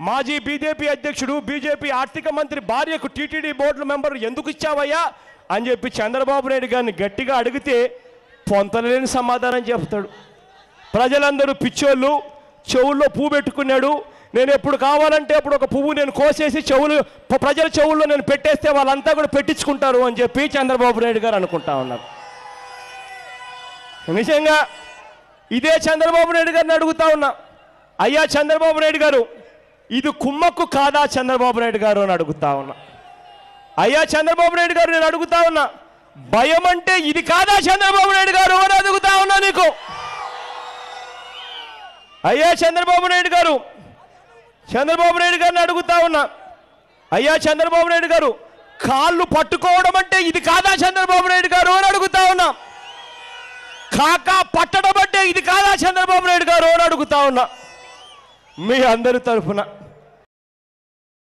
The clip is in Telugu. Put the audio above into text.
మాజీ బీజేపీ అధ్యక్షుడు బీజేపీ ఆర్థిక మంత్రి భార్యకు టీటీడీ బోర్డు మెంబర్ ఎందుకు ఇచ్చావయ్యా అని చెప్పి చంద్రబాబు నాయుడు గారిని గట్టిగా అడిగితే పొంతలేని సమాధానం చెప్తాడు ప్రజలందరూ పిచ్చోళ్ళు చెవుల్లో పువ్వు పెట్టుకున్నాడు నేను ఎప్పుడు కావాలంటే అప్పుడు ఒక పువ్వు నేను కోసేసి చెవులు ప- ప్రజల చెవుల్లో నేను పెట్టేస్తే వాళ్ళంతా కూడా పెట్టించుకుంటారు అని చెప్పి చంద్రబాబు నాయుడు గారు అనుకుంటా ఉన్నారు నిజంగా ఇదే చంద్రబాబు నాయుడు గారిని అడుగుతా ఉన్నా అయ్యా చంద్రబాబు నాయుడు గారు ఇది కుమ్మక్కు కాదా చంద్రబాబు నాయుడు గారు అని అడుగుతా ఉన్నా అయ్యా చంద్రబాబు నాయుడు గారు నేను అడుగుతా ఉన్నా భయం అంటే ఇది కాదా చంద్రబాబు నాయుడు గారు అని అడుగుతా ఉన్నా నీకు అయ్యా చంద్రబాబు నాయుడు గారు చంద్రబాబు నాయుడు గారిని అడుగుతా ఉన్నా అయ్యా చంద్రబాబు నాయుడు గారు కాళ్ళు పట్టుకోవడం అంటే ఇది కాదా చంద్రబాబు నాయుడు గారు అని అడుగుతా ఉన్నా కాక పట్టడం అంటే ఇది కాదా చంద్రబాబు నాయుడు గారు అని అడుగుతా ఉన్నా మీ అందరి తరఫున